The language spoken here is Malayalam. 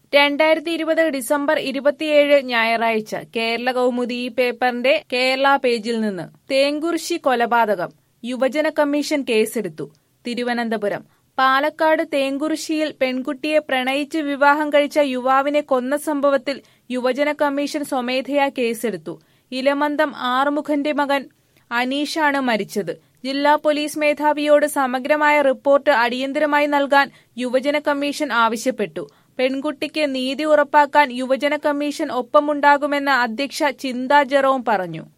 രണ്ടായിരത്തി ഇരുപത് ഡിസംബർ ഇരുപത്തിയേഴ് ഞായറാഴ്ച കേരള കൗമുദി ഈ പേപ്പറിന്റെ കേരള പേജിൽ നിന്ന് തേങ്കുറിശി കൊലപാതകം യുവജന കമ്മീഷൻ കേസെടുത്തു തിരുവനന്തപുരം പാലക്കാട് തേങ്കുറിശിയിൽ പെൺകുട്ടിയെ പ്രണയിച്ച് വിവാഹം കഴിച്ച യുവാവിനെ കൊന്ന സംഭവത്തിൽ യുവജന കമ്മീഷൻ സ്വമേധയാ കേസെടുത്തു ഇലമന്തം ആറുമുഖന്റെ മകൻ അനീഷാണ് മരിച്ചത് ജില്ലാ പോലീസ് മേധാവിയോട് സമഗ്രമായ റിപ്പോർട്ട് അടിയന്തരമായി നൽകാൻ യുവജന കമ്മീഷൻ ആവശ്യപ്പെട്ടു പെൺകുട്ടിക്ക് നീതി ഉറപ്പാക്കാൻ യുവജന കമ്മീഷൻ ഒപ്പമുണ്ടാകുമെന്ന് അധ്യക്ഷ ചിന്താ ജെറോം പറഞ്ഞു